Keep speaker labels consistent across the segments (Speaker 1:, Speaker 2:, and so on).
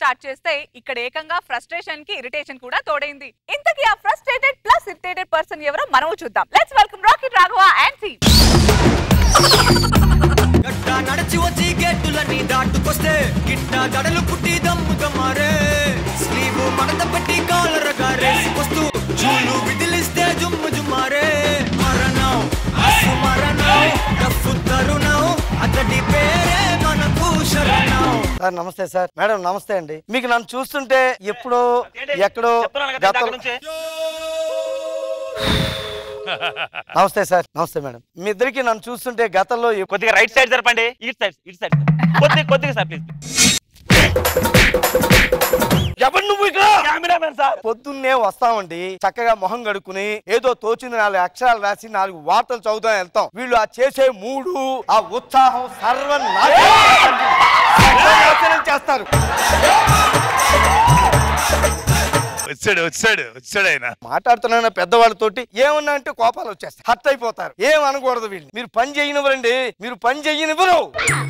Speaker 1: Start చేస్తే ఇక్కడ ఏకంగా ఫ్రస్ట్రేషన్ కి ఇరిటేషన్ కూడా తోడైంది ఇంతకీ ఆ ఫ్రస్ట్రేటెడ్ ప్లస్ ఇరిటేటెడ్ పర్సన్ ఎవరో మనము చూద్దాం let's welcome rocket Raghava and team
Speaker 2: గట్ట నడచి వచ్చి గేటులన్నీ దాటుకొస్తే గిట్ట దడలు పుట్టి దమ్ము దమ్మారే స్లీవ్ మడత పెట్టి కాలర్ రేసుకొస్తూ జూలు విదిలిస్తే జుమ్ము జుమ్మారే మరణం అసు మరణం డఫు తరుణం అతడి పేరే మనకు శరణం
Speaker 3: సార్ నమస్తే సార్ మేడం నమస్తే అండి మీకు నన్ను చూస్తుంటే ఎప్పుడో ఎక్కడో గతం నమస్తే సార్ నమస్తే మేడం మీ ఇద్దరికి నన్ను చూస్తుంటే గతంలో ఎప్-
Speaker 4: కొద్దిగా రైట్ సైడ్ జరపండి ఇటు సైడ్ ఇటు సైడ్ కొద్దిగా కొద్దిగా సార్ ప్లీజ్
Speaker 3: ఎవరు నువ్వు ఇక్కడ
Speaker 4: కెమెరామెన్ సార్
Speaker 3: పొద్దున్నే వస్తామండి చక్కగా మొహం కడుక్కుని ఏదో తోచింది నాలుగు అక్షరాలు రాసి నాలుగు వార్తలు చదువుతాం వెళ్తాం వీళ్ళు ఆ చేసే మూడు ఆ ఉత్సాహం సర్వనాశనం సర్వనాశనం చేస్తారు
Speaker 5: వచ్చాడు వచ్చాడు వచ్చాడు ఆయన
Speaker 3: మాట్లాడుతున్న పెద్దవాళ్ళతోటి ఏమన్నా అంటే కోపాలు వచ్చేస్తాయి హర్ట్ అయిపోతారు ఏం అనకూడదు వీళ్ళు మీరు పని చేయనివ్వరండి మీరు పని చేయనివ్వరు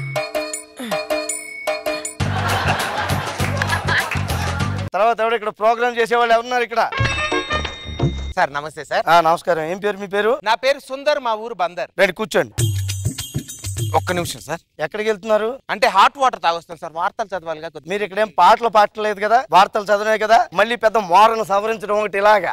Speaker 3: తర్వాత ఎవరు ఇక్కడ ప్రోగ్రామ్ చేసేవాళ్ళు ఎవరున్నారు ఇక్కడ
Speaker 6: సార్ నమస్తే సార్
Speaker 3: ఆ, నమస్కారం ఏం పేరు మీ పేరు
Speaker 6: నా పేరు సుందర్ మా ఊరు బందర్
Speaker 3: రండి కూర్చోండి
Speaker 6: ఒక్క నిమిషం సార్
Speaker 3: ఎక్కడికి వెళ్తున్నారు
Speaker 6: అంటే హాట్ వాటర్ తాగొస్తాను సార్ వార్తలు చదవాలిగా కొద్దిగా
Speaker 3: మీరు ఇక్కడేం పాటలు పాటలేదు కదా వార్తలు చదివే కదా మళ్ళీ పెద్ద మోరను సవరించడం ఒకటి ఇలాగా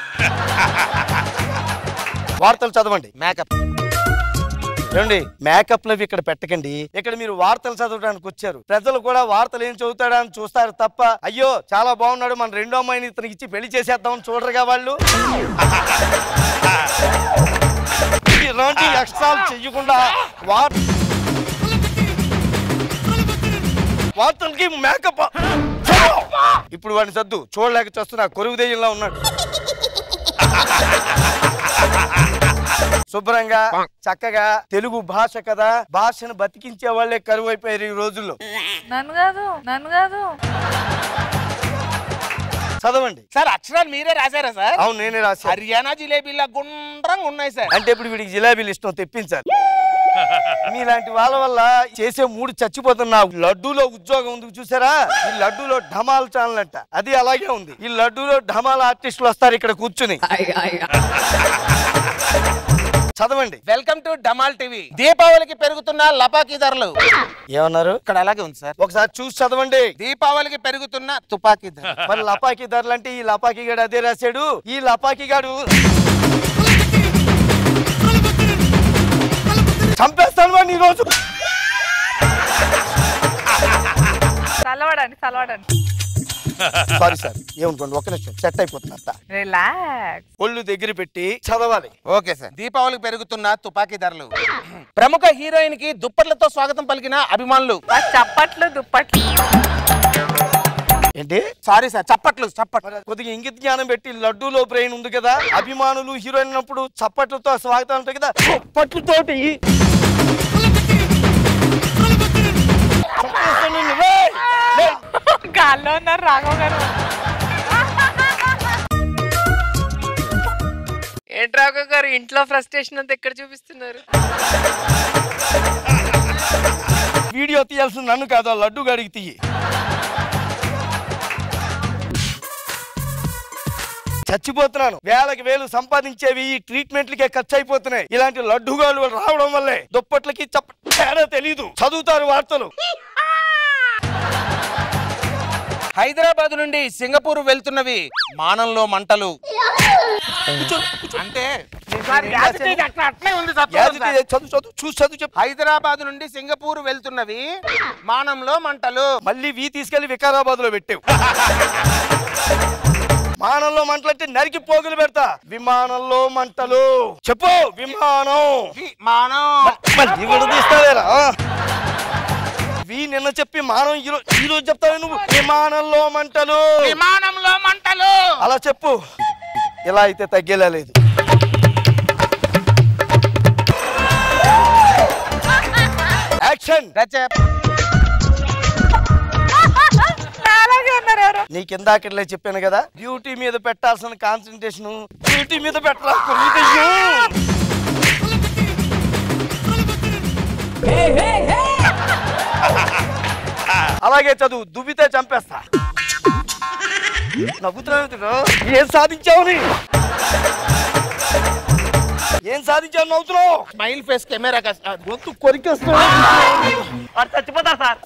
Speaker 3: వార్తలు చదవండి
Speaker 6: మేకప్
Speaker 3: ఏమండి మేకప్ లవి ఇక్కడ పెట్టకండి ఇక్కడ మీరు వార్తలు చదవడానికి వచ్చారు ప్రజలు కూడా వార్తలు ఏం చదువుతాడా అని చూస్తారు తప్ప అయ్యో చాలా బాగున్నాడు మన రెండో అమ్మాయిని ఇతనికి ఇచ్చి పెళ్లి చేసేద్దామని చూడరుగా వాళ్ళు ఇలాంటి ఎక్స్ట్రాలు చెయ్యకుండా వార్ వార్తలకి మేకప్ ఇప్పుడు వాడిని సద్దు చూడలేక చూస్తున్నా కొరువు దెయ్యంలా ఉన్నాడు శుభ్రంగా చక్కగా తెలుగు భాష కదా భాషను బతికించే వాళ్ళే కరువు అయిపోయారు ఈ రోజుల్లో
Speaker 1: నన్ను కాదు నన్ను కాదు
Speaker 3: చదవండి
Speaker 6: సార్ అక్షరాలు మీరే రాశారా సార్
Speaker 3: అవును నేనే రాశాను
Speaker 6: హర్యానా జిలేబీలా గుండ్రంగా ఉన్నాయి సార్
Speaker 3: అంటే ఇప్పుడు వీడికి జిలేబీలు ఇష్టం తెప్పించాలి మీలాంటి వాళ్ళ వల్ల చేసే మూడు చచ్చిపోతున్నా లడ్డూలో ఉద్యోగం ఉంది చూసారా ఈ లడ్డూలో ఢమాల్ ఛానల్ అంట అది అలాగే ఉంది ఈ లడ్డూలో ఢమాల్ ఆర్టిస్టులు వస్తారు ఇక్కడ కూర్చుని చదవండి
Speaker 6: వెల్కమ్ టు డమాల్ టీవీ దీపావళికి పెరుగుతున్న లపాకీ ధరలు
Speaker 3: ఏమన్నారు
Speaker 6: ఇక్కడ అలాగే ఉంది సార్
Speaker 3: ఒకసారి చూసి చదవండి
Speaker 6: దీపావళికి పెరుగుతున్న తుపాకీ ధర
Speaker 3: మరి లపాకి ధరలు అంటే ఈ లపాకి గాడు అదే రాశాడు ఈ లపాకి గాడు చంపేస్తాను వాడిని ఈ రోజు
Speaker 1: చల్లవడండి చల్లవడండి
Speaker 3: సారీ సార్ ఏమనుకోండి ఒక నిమిషం సెట్ అయిపోతుంది అంతా
Speaker 1: రిలాక్స్
Speaker 3: ఒళ్ళు దగ్గర పెట్టి చదవాలి
Speaker 6: ఓకే సార్ దీపావళికి పెరుగుతున్న తుపాకీ ధరలు ప్రముఖ హీరోయిన్ కి దుప్పట్లతో స్వాగతం పలికిన అభిమానులు
Speaker 1: చప్పట్లు దుప్పట్లు
Speaker 3: ఏంటి
Speaker 6: సారీ సార్ చప్పట్లు చప్పట్లు
Speaker 3: మరి కొద్దిగా ఇంగిత జ్ఞానం పెట్టి లడ్డూలో బ్రెయిన్ ఉంది కదా అభిమానులు హీరోయిన్ అన్నప్పుడు చప్పట్లతో స్వాగతం ఉంటాయి కదా చప్పట్లతోటి చంపేస్తాను నిన్ను, రేయ్! రేయ్!
Speaker 1: గాల్లో ఉన్నారు రాఘవ్ గారు
Speaker 7: ఏంట్రాఘవ గారు ఇంట్లో ఫ్రస్ట్రేషన్ అంతా ఎక్కడ చూపిస్తున్నారు
Speaker 3: వీడియో తీయాల్సిన నన్ను కాదు ఆ లడ్డు గాడికి తీయి చచ్చిపోతున్నాను వేలకి వేలు సంపాదించేవి ఈ ట్రీట్మెంట్లకే ఖర్చు అయిపోతున్నాయి ఇలాంటి లడ్డుగాలు రావడం వల్లే దుప్పట్లకి చప్ప తేడా తెలీదు చదువుతారు వార్తలు
Speaker 6: హైదరాబాద్ నుండి సింగపూర్ వెళ్తున్నవి మానంలో మంటలు అంటే అట్లే ఉంది సార్, చూడండి
Speaker 3: యాజిటీ
Speaker 6: సార్.
Speaker 3: చదువు చదువు చూసి చదువు చెప్పు
Speaker 6: హైదరాబాద్ నుండి సింగపూర్ వెళ్తున్నవి మానంలో మంటలు
Speaker 3: మళ్ళీ వీ తీసుకెళ్లి వికారాబాద్ లో పెట్టావు విమానంలో మంటలంటే నరికి పోగులు పెడతా విమానంలో మంటలు చెప్పు విమానం
Speaker 6: మానం
Speaker 3: మళ్ళీ విడదీస్తావేరా వీ నిన్న చెప్పి మానం ఈరోజు ఈరోజు చెప్తావే నువ్వు విమానంలో మంటలు
Speaker 6: విమానంలో మంటలు
Speaker 3: అలా చెప్పు ఇలా అయితే తగ్గేలా లేదు యాక్షన్
Speaker 1: అలాగే ఉన్నారు ఎవరు
Speaker 3: నీ కిందాకట్లే చెప్పాను కదా బ్యూటీ మీద పెట్టాల్సిన కాన్సన్ట్రేషన్ బ్యూటీ మీద పెట్టాలి కొరిగితయ్యో. అలాగే చదువు దువ్వితే చంపేస్తా నవ్వుతున్నావు ఏం సాధించావు నీ? ఏం సాధించావు నవ్వుతున్నావు
Speaker 6: స్మైల్ ఫేస్ కెమెరా
Speaker 3: గొంతు కొరికేస్తున్నావు
Speaker 4: వాడు చచ్చిపోతారు సార్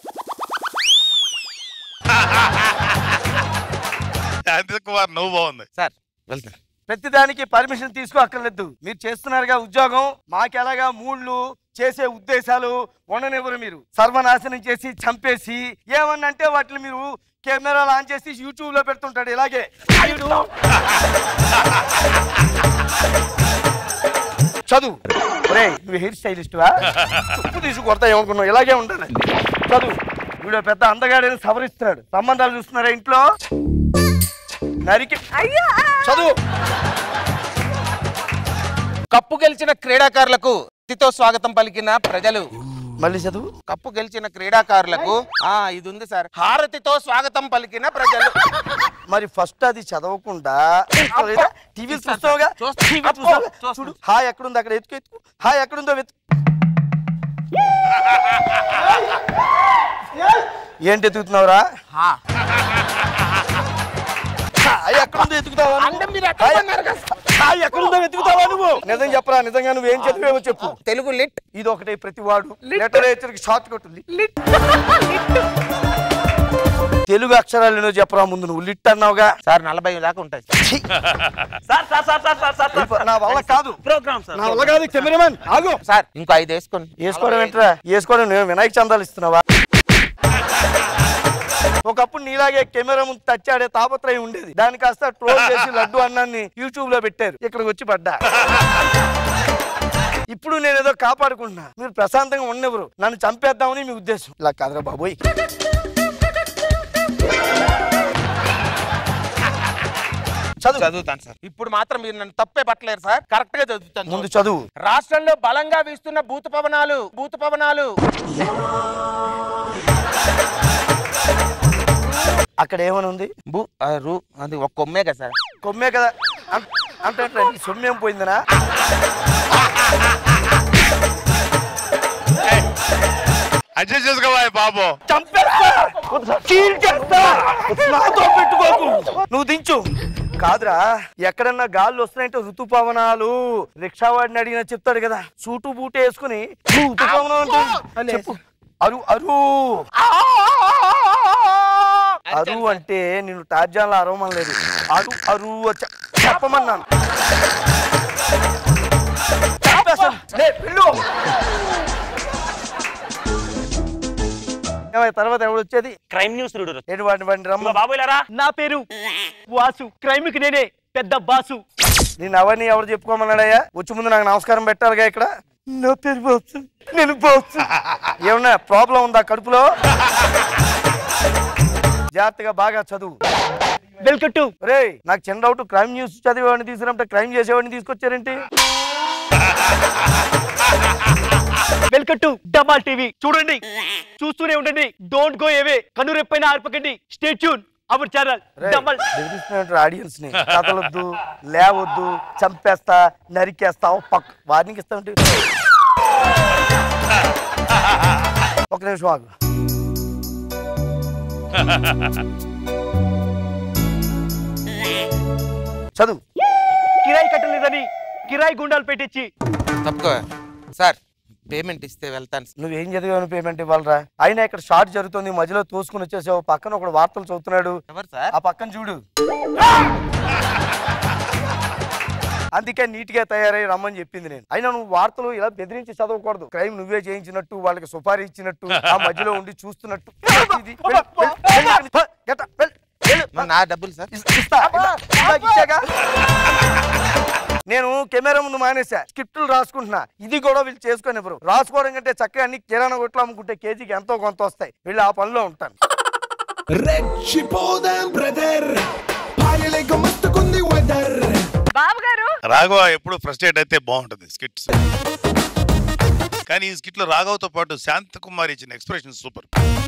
Speaker 5: శాంతి కుమార్ నువ్వు బాగుంది
Speaker 6: సార్ వెళ్తాను
Speaker 3: ప్రతిదానికి పర్మిషన్ తీసుకో అక్కర్లేదు మీరు చేస్తున్నారుగా ఉద్యోగం మాకెలాగా మూళ్ళు చేసే ఉద్దేశాలు ఉండనివ్వరు మీరు సర్వనాశనం చేసి చంపేసి ఏమన్నా అంటే వాటిని మీరు కెమెరాలు ఆన్ చేసి యూట్యూబ్ లో పెడుతుంటాడు ఇలాగే వీడు. చదువు ఒరే నువ్వు హెయిర్ స్టైలిస్ట్వా తుప్పు తీసి కొడతా ఏమనుకున్నావు ఇలాగే ఉండాలి చదువు వీడు పెద్ద అందగాడని సవరిస్తున్నాడు సంబంధాలు చూస్తున్నారా ఇంట్లో నరికి
Speaker 1: అయ్యా
Speaker 3: చదువు
Speaker 6: కప్పు గెలిచిన క్రీడాకారులకు అతితో స్వాగతం పలికిన ప్రజలు
Speaker 3: మళ్ళీ చదువు
Speaker 6: కప్పు గెలిచిన క్రీడాకారులకు ఆ ఇది ఉంది సార్ హారతితో స్వాగతం పలికిన ప్రజలు
Speaker 3: మరి ఫస్ట్ అది చదవకుండా టీవీ చూస్తావుగా
Speaker 6: చూస్తా.
Speaker 3: టీవీ
Speaker 6: అబ్బో,
Speaker 3: చూస్తావుగా
Speaker 6: చూస్తా.
Speaker 3: చూడు హాయ్ ఎక్కడుంది అక్కడ ఎత్తుకు ఎత్తుకు హాయ్ ఎక్కడుందో వెతు ఏంటి ఎత్తుకుతున్నావురా
Speaker 6: హా.
Speaker 3: హాయ్ ఎక్కడుందో ఎత్తుకుతావా నువ్వు?
Speaker 6: అంటే మీరు ఎక్కడ
Speaker 3: హాయ్
Speaker 6: ఉన్నారు కదా?
Speaker 3: హాయ్ ఎక్కడుందో వెతుకుతావా నువ్వు నిజం చెప్పరా నిజంగా నువ్వు ఏం చదివేవో చెప్పు
Speaker 6: తెలుగు లిట్
Speaker 3: ఇది ఒకటి ప్రతి వాడు లిటరేచర్ కి షార్ట్ కట్ ఉంది
Speaker 1: లిట్
Speaker 3: తెలుగు అక్షరాలు ఎన్నో చెప్పరా ముందు నువ్వు లిట్ అన్నావుగా
Speaker 6: సార్ నలభై దాకా ఉంటాయి
Speaker 3: ఛీ,
Speaker 4: sir sir sir sir sir sir
Speaker 3: వెళ్ళిపో. నా వల్ల కాదు
Speaker 4: ప్రోగ్రామ్ సార్
Speaker 3: నా వల్ల కాదు కెమెరామెన్ ఆగు
Speaker 6: సార్ ఇంకో ఐదు వేసుకోండి
Speaker 3: వేసుకోవడం ఏంట్రా వేసుకోవడం నేను వినాయక చందాలు ఇస్తున్నావా ఒకప్పుడు నీలాగే కెమెరా ముందు తచ్చాడే తాపత్రయం ఉండేది దాని కాస్త ట్రోల్ చేసి లడ్డు అన్నాన్ని యూట్యూబ్ లో పెట్టారు ఇక్కడికి వచ్చి పడ్డా ఇప్పుడు నేను ఏదో కాపాడుకుంటున్నా మీరు ప్రశాంతంగా ఉండెవరు నన్ను చంపేద్దామని మీ ఉద్దేశం ఇలా కాదురా బాబోయ్ చదువు
Speaker 6: చదువుతాను సార్ ఇప్పుడు మాత్రం మీరు నన్ను తప్పే పట్టలేరు సార్ కరెక్ట్ గా చదువుతాను
Speaker 3: ముందు చదువు
Speaker 6: రాష్ట్రంలో బలంగా వీస్తున్న భూత పవనాలు భూత పవనాలు
Speaker 3: అక్కడ ఏమని ఉంది
Speaker 6: భూ ఆ, రు అది ఒక కొమ్మే కదా సార్
Speaker 3: కొమ్మే కదా అం- అంటే నీ సొమ్మేం పోయిందనా
Speaker 5: అడ్జస్ట్ చేసుకోవా బాబు
Speaker 3: చంపేస్తా చీల్చేస్తా. నాతో పెట్టుకోకు నువ్వు దించు కాదురా ఎక్కడన్నా గాళ్ళు వస్తున్నాయంటే ఋతుపవనాలు రిక్షా వాడిని అడిగినా చెప్తాడు కదా సూటు బూటు వేసుకుని నువ్వు ఋతుపవనం అంటే చెప్పు అరు అరు అరు అంటే నేను టార్జాన్లో అరవమని లేదు అరు అరు అని చె- చెప్పమన్నాను చంపేస్తాను. లే, వెళ్ళు. ఏమయ్య, తర్వాత ఎవడు వచ్చేది
Speaker 4: క్రైమ్ న్యూస్ రీడర్
Speaker 3: ఏంటి వాడిని వాడిని రమ్మ
Speaker 4: బాబు ఇలారా
Speaker 8: నా పేరు వాసు క్రైమ్ కి నేనే పెద్ద బాసు
Speaker 3: నేను అవన్నీ ఎవరు చెప్పుకోమన్నాడయ్యా వచ్చి ముందు నాకు నమస్కారం పెట్టాలిగా ఇక్కడ నా పేరు బాసు నేను బాసు ఏమన్నా ప్రాబ్లం ఉందా కడుపులో జాగ్రత్తగా బాగా చదువు
Speaker 8: వెల్కమ్ టు
Speaker 3: రే నాకు చిన్న డౌట్ క్రైమ్ న్యూస్ చదివేవాడిని తీసుకున్నప్పుడు క్రైమ్ చేసేవాడిని తీసుకొచ్చారేంటి
Speaker 8: వెల్కమ్ టు డబాల్ టీవీ చూడండి చూస్తూనే ఉండండి డోంట్ గో అవే కనురెప్పైన ఆర్పకండి స్టే ట్యూన్ అవర్ ఛానల్ డబల్
Speaker 3: ఆడియన్స్ ని కదలొద్దు లేవద్దు చంపేస్తా నరికేస్తా ఓ పక్క వార్నింగ్ ఇస్తా ఉంటే ఒక నిమిషం ఆగు చదువు
Speaker 8: కిరాయి కట్టలేదని కిరాయి గుండాలు పెట్టించి
Speaker 6: తప్పుకో సార్ పేమెంట్ ఇస్తే వెళ్తాను సార్.
Speaker 3: నువ్వేం చదివాను పేమెంట్ ఇవ్వాలరా అయినా ఇక్కడ షార్ట్ జరుగుతుంది మధ్యలో తోసుకుని వచ్చేసావు పక్కన ఒకడు వార్తలు చదువుతున్నాడు
Speaker 6: ఎవరు సార్
Speaker 3: ఆ పక్కన చూడు అందుకే నీట్ గా తయారై రమ్మని చెప్పింది నేను అయినా నువ్వు వార్తలు ఇలా బెదిరించి చదవకూడదు క్రైమ్ నువ్వే చేయించినట్టు వాళ్ళకి సుపారీ ఇచ్చినట్టు ఆ మధ్యలో ఉండి చూస్తున్నట్టు ఇది, వెళ్ళు, వెళ్ళు, వెళ్ళు, పో, get up, వెళ్ళు, వెళ్ళు.
Speaker 6: మరి నా డబ్బులు సార్
Speaker 3: ఇస్- ఇస్తా, ఇందా, ఇందాక ఇచ్చాగా. నేను కెమెరా ముందు మానేసా స్క్రిప్టులు రాసుకుంటున్నా ఇది కూడా వీళ్ళు చేసుకొని ఎవరు రాసుకోవడం కంటే చక్కగా అన్ని కిరాణా కొట్లు అమ్ముకుంటే కేజీకి ఎంతో కొంత వస్తాయి వీళ్ళు ఆ పనిలో ఉంటాను
Speaker 9: రెచ్చిపోదాం బ్రదర్ పాయలేక మస్తుకుంది వెదర్
Speaker 1: బాబు గారు
Speaker 5: రాఘవ ఎప్పుడు ఫ్రస్ట్రేట్ అయితే బాగుంటుంది స్కిట్స్ కానీ ఈ స్కిట్ లో రాఘవతో పాటు శాంత కుమార్ ఇచ్చిన ఎక్స్ప్రెషన్ సూపర్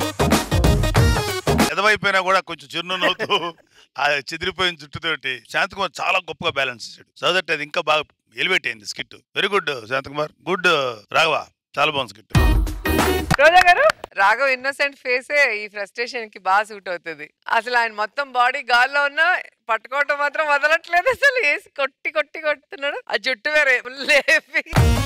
Speaker 5: ఎదవైపోయినా కూడా కొంచెం చిరునవ్వుతూ ఆ చెదిరిపోయిన జుట్టుతోటి శాంతకుమార్ చాలా గొప్పగా బ్యాలెన్స్ చేశాడు సో దట్ అది ఇంకా బాగా ఎలివేట్ అయింది skit very good Shanthakumar good Raghava చాలా బాగుంది స్కిట్
Speaker 1: రోజా గారు
Speaker 7: రాఘవ్ ఇన్నోసెంట్ ఫేసే ఈ ఫ్రస్ట్రేషన్ కి బాగా సూట్ అవుతుంది అసలు ఆయన మొత్తం బాడీ గాల్లో ఉన్నా పట్టుకోవటం మాత్రం వదలట్లేదు అసలు వేసి కొట్టి కొట్టి కొడుతున్నాడు ఆ జుట్టు వేరే లేపి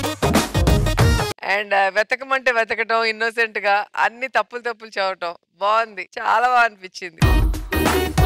Speaker 7: అండ్ వెతకమంటే వెతకటం ఇన్నోసెంట్ గా అన్ని తప్పులు తప్పులు చదవటం బాగుంది చాలా బాగా అనిపించింది